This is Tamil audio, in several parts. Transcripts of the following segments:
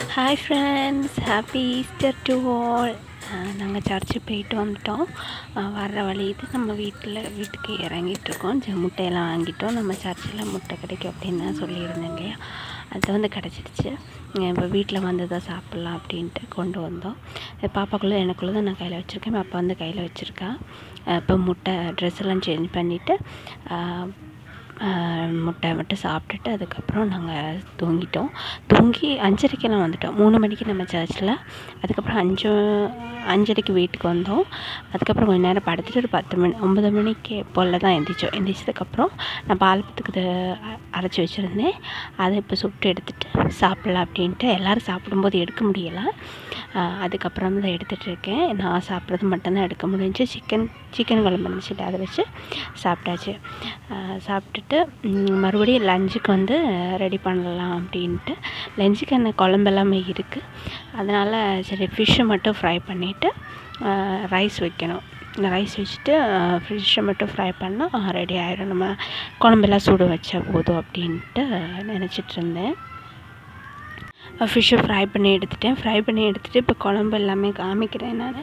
hi friends happy Easter to all நாங்கள் சர்ச்சு போயிட்டு வந்துட்டோம் அஹ் வர்ற வழி இது நம்ம வீட்டில் வீட்டுக்கு இறங்கிட்டுருக்கோம் ஜ- முட்டையெல்லாம் வாங்கிட்டோம் நம்ம சர்ச்சில் முட்டை கிடைக்கும் அப்படின்னு தான் சொல்லியிருந்தேன் இல்லையா அது வந்து கிடச்சிடுச்சு இப்போ வீட்டில் வந்து தான் சாப்பிட்லாம் அப்படின்ட்டு கொண்டு வந்தோம் இது பாப்பாக்குள்ளே எனக்குள்ளே தான் நான் கையில் வச்சுருக்கேன் பாப்பா வந்து கையில் வச்சுருக்கா இப்போ முட்டை ட்ரெஸ் எல்லாம் சேஞ்ச் பண்ணிவிட்டு ஆஹ் முட்டை மட்டும் சாப்பிட்டுட்டு அதுக்கப்புறம் நாங்கள் தூங்கிட்டோம் தூங்கி அஞ்சரைக்கெல்லாம் வந்துட்டோம் மூணு மணிக்கு நம்ம சர்ச்சில் அதுக்கப்புறம் அஞ்சு அஞ்சரைக்கு வீட்டுக்கு வந்தோம் அதுக்கப்புறம் கொஞ்ச நேரம் படுத்துட்டு ஒரு பத்து மணி ஒன்பது மணிக்கு போல் தான் எந்திரிச்சோம் எந்திரிச்சதுக்கப்புறம் நான் பால்பத்துக்கு இது அ- அரைச்சி வச்சுருந்தேன் அதை இப்போ சுட்டு எடுத்துகிட்டு சாப்பிட்லாம் அப்படின்ட்டு எல்லோரும் சாப்பிடும்போது எடுக்க முடியலை அதுக்கப்புறம் தான் எடுத்துகிட்டு இருக்கேன் நான் சாப்பிட்றது மட்டும்தான் எடுக்க முடிஞ்சுச்சு சிக்கன் சிக்கன் குழம்பு இருந்துச்சு அதை வச்சு சாப்பிட்டாச்சு ஆஹ் சாப்பிட்டுட்டு ம், மறுபடியும் லஞ்சுக்கு வந்து ரெடி பண்ணலாம் அப்படின்ட்டு லஞ்சுக்கு என்ன குழம்பு எல்லாமே இருக்குது அதனால் சரி ஃபிஷ்ஷை மட்டும் ஃப்ரை பண்ணிவிட்டு ரைஸ் வைக்கணும் ரைஸ் வச்சுட்டு ஃபிஷ்ஷை மட்டும் ஃப்ரை பண்ணால் ரெடி ஆயிடும் நம்ம குழம்பெல்லாம் சுட வச்சா போதும் அப்படின்ட்டு நினச்சிட்டு இருந்தேன் ஃபிஷ்ஷை ஃப்ரை பண்ணி எடுத்துட்டேன் ஃப்ரை பண்ணி எடுத்துகிட்டு இப்போ குழம்பு எல்லாமே காமிக்கிறேன் நான்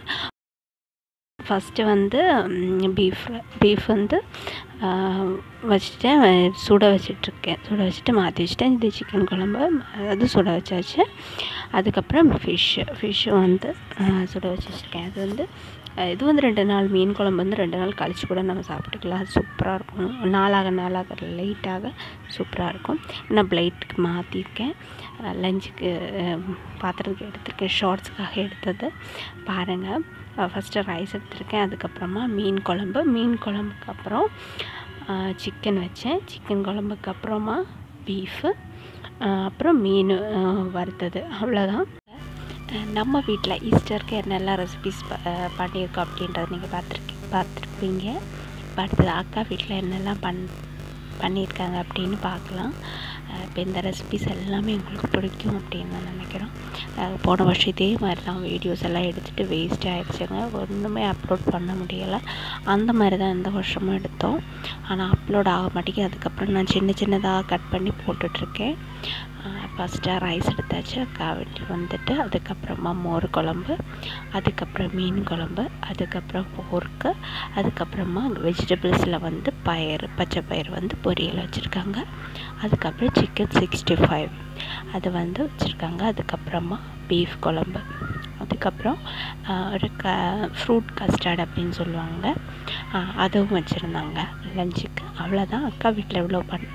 ஃபஸ்ட்டு வந்து பீஃப் பீஃப் வந்து ஆஹ், வச்சுட்டேன் சுட வச்சிட்ருக்கேன் சுட வச்சுட்டு மாற்றி வச்சுட்டேன் இது சிக்கன் குழம்பு அது சுட வச்சாச்சு அதுக்கப்புறம் ஃபிஷ்ஷு ஃபிஷ்ஷு வந்து ஆஹ், சுட வச்சு வச்சுருக்கேன் அது வந்து ஆஹ், இது வந்து ரெண்டு நாள் மீன் குழம்பு வந்து ரெண்டு நாள் கழிச்சு கூட நம்ம சாப்பிட்டுக்கலாம் அது சூப்பராக இருக்கும் நாளாக நாளாக லைட்டாக சூப்பராக இருக்கும் நான் பிளேட்டுக்கு மாற்றிருக்கேன் லஞ்சுக்கு பாத்திரத்துக்கு எடுத்திருக்கேன் ஷார்ட்ஸுக்காக எடுத்தது பாருங்கள் ஃபஸ்ட்டு ரைஸ் எடுத்திருக்கேன் அதுக்கப்புறமா மீன் குழம்பு மீன் குழம்புக்கு அப்புறம் சிக்கன் வச்சேன் சிக்கன் குழம்புக்கு அப்புறமா பீஃபு அப்புறம் மீன் வறுத்தது அவ்வளோதான் அஹ் நம்ம வீட்டில் ஈஸ்டருக்கு என்னெல்லாம் ரெசிபிஸ் பண்ணியிருக்கோம் அப்படின்றத நீங்கள் பார்த்துருக்கீங்க பார்த்துருப்பீங்க இப்போ அடுத்தது அக்கா வீட்டில் என்னெல்லாம் பண் பண்ணியிருக்காங்க அப்படின்னு பார்க்கலாம் அஹ் இப்போ இந்த ரெசிபிஸ் எல்லாமே உங்களுக்கு பிடிக்கும் அப்படின்னு நான் நினைக்கிறோம் அஹ் போன வருஷம் இதே மாதிரி தான் வீடியோஸ் எல்லாம் எடுத்துகிட்டு வேஸ்ட் ஆகிடுச்சுங்க ஒன்றுமே அப்லோட் பண்ண முடியலை அந்த மாதிரி தான் இந்த வருஷமும் எடுத்தோம் ஆனால் அப்லோட் ஆக மாட்டேங்குது அதுக்கப்புறம் நான் சின்ன சின்னதாக கட் பண்ணி போட்டுட்ருக்கேன் ஃபஸ்ட்டாக ரைஸ் எடுத்தாச்சு அக்கா வீட்டுக்கு வந்துட்டு அதுக்கப்புறமா மோர் குழம்பு அதுக்கப்புறம் மீன் குழம்பு அதுக்கப்புறம் போர்க்கு அதுக்கப்புறமா வெஜிடபிள்ஸில் வந்து பயிறு பச்சை பயிறு வந்து பொரியல் வச்சுருக்காங்க அதுக்கப்புறம் சிக்கன் சிக்ஸ்டி ஃபைவ் அது வந்து வச்சுருக்காங்க அதுக்கப்புறமா பீஃப் குழம்பு அதுக்கப்புறம் ஆஹ், ஒரு க ஃப்ரூட் கஸ்டர்ட் அப்படின்னு சொல்லுவாங்க ஆஹ், அதுவும் வச்சுருந்தாங்க லஞ்சுக்கு அவ்வளோதான் அக்கா வீட்டில் எவ்வளோ பண்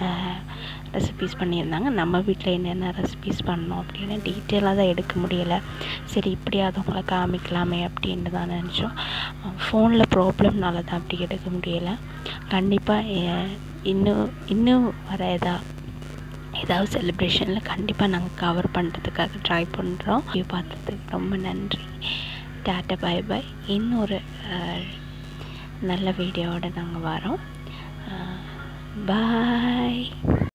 ரெசிபீஸ் பண்ணியிருந்தாங்க நம்ம வீட்டில் என்னென்ன ரெசிபீஸ் பண்ணோம் அப்படின்னு டீட்டெயிலாக தான் எடுக்க முடியலை சரி இப்படியாவது உங்களை காமிக்கலாமே அப்படின்ட்டு தான் நினச்சோம் ஃபோனில் ப்ராப்ளம்னால தான் அப்படி எடுக்க முடியலை கண்டிப்பாக இன்னும் இன்னும் வர எதா ஏதாவது செலிப்ரேஷனில் கண்டிப்பாக நாங்கள் கவர் பண்ணுறதுக்காக ட்ரை பண்ணுறோம் இது பார்த்ததுக்கு ரொம்ப நன்றி டாட்டா பை பை இன்னொரு அஹ், நல்ல வீடியோவோட நாங்கள் வரோம் பாய்